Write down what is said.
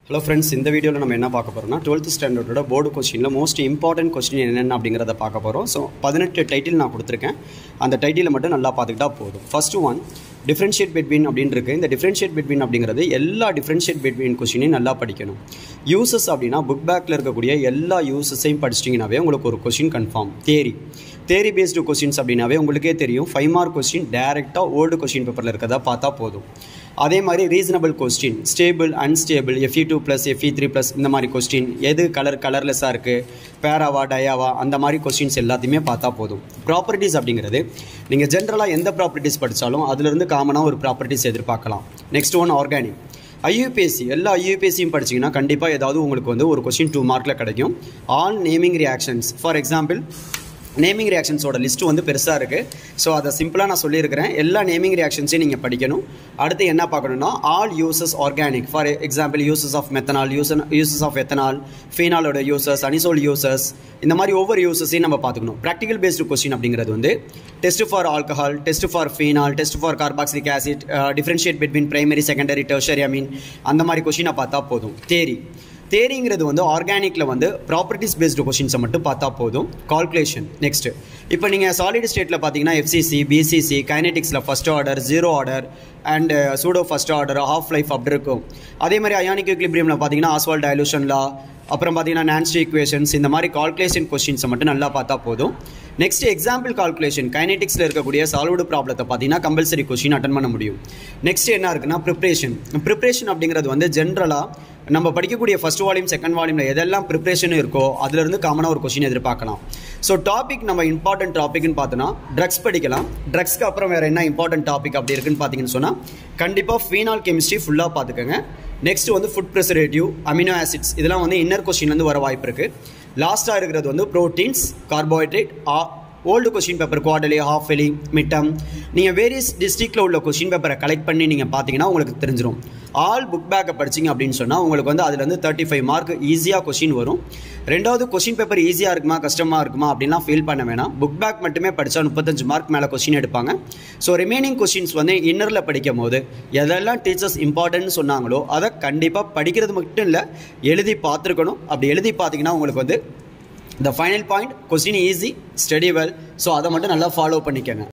hello friends இந்த வீடியோவில் நம்ம என்ன பார்க்க போகிறோம்னா டுவெல்த் ஸ்டாண்டர்டோட போர்டு கொஸ்டினில் மோஸ்ட் இம்பார்ட்டன்ட் கொஸ்டின் என்னென்ன அப்படிங்கிறத பார்க்க போகிறோம் ஸோ பதினெட்டு டைட்டில் நான் கொடுத்துருக்கேன் அந்த டைட்டிலை மட்டும் நல்லா பார்த்துக்கிட்டா போதும் ஃபஸ்ட்டு ஒன் டிஃப்ரென்ஷியேட் பெட்வீன் அப்படின்னு இருக்கு இந்த டிஃப்ரென்ஷியேட் பெட்வீன் அப்படிங்கிறது எல்லா டிஃப்ரென்ஷியேட் பெட்வீன் கொஸ்டினையும் நல்லா படிக்கணும் யூசஸ் அப்படின்னா புக் பேக்கில் இருக்கக்கூடிய எல்லா யூசஸையும் படிச்சிட்டிங்கனாவே உங்களுக்கு ஒரு question confirm theory theory based questions அப்படின்னாவே உங்களுக்கே தெரியும் ஃபைவ் மார்க் கொஸ்டின் டேரெக்டாக ஓல்டு கொஸ்டின் பேப்பரில் இருக்கிறதா பார்த்தா போதும் அதே மாதிரி reasonable question stable unstable FE two plus FE three plus இந்த மாதிரி கொஸ்டின் எது கலர் கலர்லெஸ்ஸாக இருக்குது பேராவா டயாவா அந்த மாதிரி கொஸ்டின்ஸ் எல்லாத்தையுமே பார்த்தா போதும் ப்ராப்பர்ட்டிஸ் அப்படிங்கிறது நீங்கள் ஜென்ரலாக எந்த ப்ராப்பர்ட்டிஸ் படித்தாலும் அதுலேருந்து காமனாக ஒரு ப்ராப்பர்ட்டிஸ் எதிர்பார்க்கலாம் நெக்ஸ்ட் ஒன் ஆர்கானிக் ஐயூபிஎஸ்சி எல்லா ஐயூபிஎஸ்சியும் படிச்சிங்கன்னா கண்டிப்பாக ஏதாவது உங்களுக்கு வந்து ஒரு கொஸ்டின் டூ மார்க்கில் கிடைக்கும் all naming reactions for example naming ரியாக்ஷன்ஸோட லிஸ்ட்டு வந்து பெருசாக இருக்குது ஸோ அதை சிம்பிளாக நான் சொல்லியிருக்கிறேன் எல்லா நேமிங் ரியாக்ஷன்ஸையும் நீங்கள் படிக்கணும் அடுத்து என்ன பார்க்கணும்னா all uses organic for example uses of methanol use uses of ethanol ஃபீனாலோட யூசஸ் அனிசோல் யூசஸ் இந்த மாதிரி ஒவ்வொரு யூசஸையும் நம்ம பார்த்துக்கணும் ப்ராக்டிகல் பேஸ்டு கொஸ்டின் அப்படிங்கிறது வந்து test for alcohol test for phenol test for carboxylic acid differentiate between primary secondary tertiary I mean அந்த மாதிரி கொஸ்டினை பார்த்தா போதும் தேரி தேரிங்கிறது வந்து ஆர்கானிக்கில் வந்து ப்ராப்பர்ட்டிஸ் பேஸ்டு கொஷின்ஸை மட்டும் பார்த்தா போதும் கால்குலேஷன் நெக்ஸ்ட் இப்போ நீங்கள் சாலிட் ஸ்டேட்டில் பார்த்தீங்கன்னா எஃப்சிசி பிசிசி கைனெட்டிக்ஸில் first order zero order and pseudo first order half life அப்படி இருக்கும் அதே மாதிரி அயானிக் எக்லிபிரியமில் பார்த்தீங்கன்னா ஆஸ்வால் டைலூஷன் லா அப்புறம் பார்த்தீங்கன்னா நான்ஸ்டி ஈக்குவேஷன்ஸ் இந்த மாதிரி கால்குலேஷன் கொஸ்டின்ஸை மட்டும் நல்லா பார்த்தா போதும் நெக்ஸ்ட் எக்ஸாம்பிள் கால்குலேஷன் கைனெட்டிக்ஸில் இருக்கக்கூடிய சால்வ்டு ப்ராப்ளத்தை பார்த்தீங்கன்னா கம்பல்சரி கொஸ்டின் அட்டன் பண்ண முடியும் நெக்ஸ்ட் என்ன இருக்குன்னா ப்ரிப்ரேஷன் ப்ரிப்ரேஷன் அப்படிங்கிறது வந்து ஜென்ரலாக நம்ம படிக்கக்கூடிய ஃபஸ்ட் வால்யூம் செகண்ட் வால்யூமில் எதெல்லாம் ப்ரிப்ரேஷன் இருக்கோ அதுலேருந்து காமனாக ஒரு கொஸ்டின் எதிர்பார்க்கலாம் ஸோ டாபிக் நம்ம இம்பார்ட்டன்ட் டாபிக்னு பார்த்தோன்னா ட்ரக்ஸ் படிக்கலாம் ட்ரக்ஸ்க்கு அப்புறம் வேறு என்ன இம்பார்ட்டன்ட் டாபிக் அப்படி இருக்குன்னு பார்த்தீங்கன்னு சொன்னால் கண்டிப்பாக ஃபீனால் கெமிஸ்ட்ரி ஃபுல்லாக பார்த்துக்கோங்க நெக்ஸ்ட் வந்து ஃபுட் ப்ரெசரேட்டிவ் அமினோ ஆசிட்ஸ் இதெல்லாம் வந்து இன்னர் கொஸ்டின்லேருந்து வர வாய்ப்பு இருக்குது லாஸ்ட்டாக இருக்கிறது வந்து proteins carbohydrate old question paper quarterly half yearly midterm நீங்கள் வேரியஸ் டிஸ்ட்ரிக்டில் உள்ள கொஸ்டின் பேப்பரை கலெக்ட் பண்ணி நீங்கள் பார்த்தீங்கன்னா உங்களுக்கு தெரிஞ்சிடும் ஆல் புக் பேக்கை படிச்சிங்க அப்படின்னு சொன்னால் உங்களுக்கு வந்து அதுலேருந்து தேர்ட்டி ஃபைவ் மார்க் ஈஸியாக கொஸ்டின் வரும் ரெண்டாவது கொஸ்டின் பேப்பர் ஈஸியாக இருக்குமா கஷ்டமாக இருக்குமா அப்படின்லாம் ஃபீல் பண்ண வேணாம் புக் பேக் மட்டுமே படித்தா முப்பத்தஞ்சு மார்க் மேலே கொஸ்டின் எடுப்பாங்க ஸோ ரிமைனிங் கொஸ்டின்ஸ் வந்து இன்னரில் படிக்கும் போது எதெல்லாம் டீச்சர்ஸ் இம்பார்ட்டன்ட்னு சொன்னாங்களோ அதை கண்டிப்பாக படிக்கிறது மட்டும் இல்லை எழுதி பார்த்துருக்கணும் அப்படி எழுதி பார்த்தீங்கன்னா உங்களுக்கு வந்து the final point question easy study well so அதை மட்டும் நல்லா ஃபாலோ பண்ணிக்கோங்க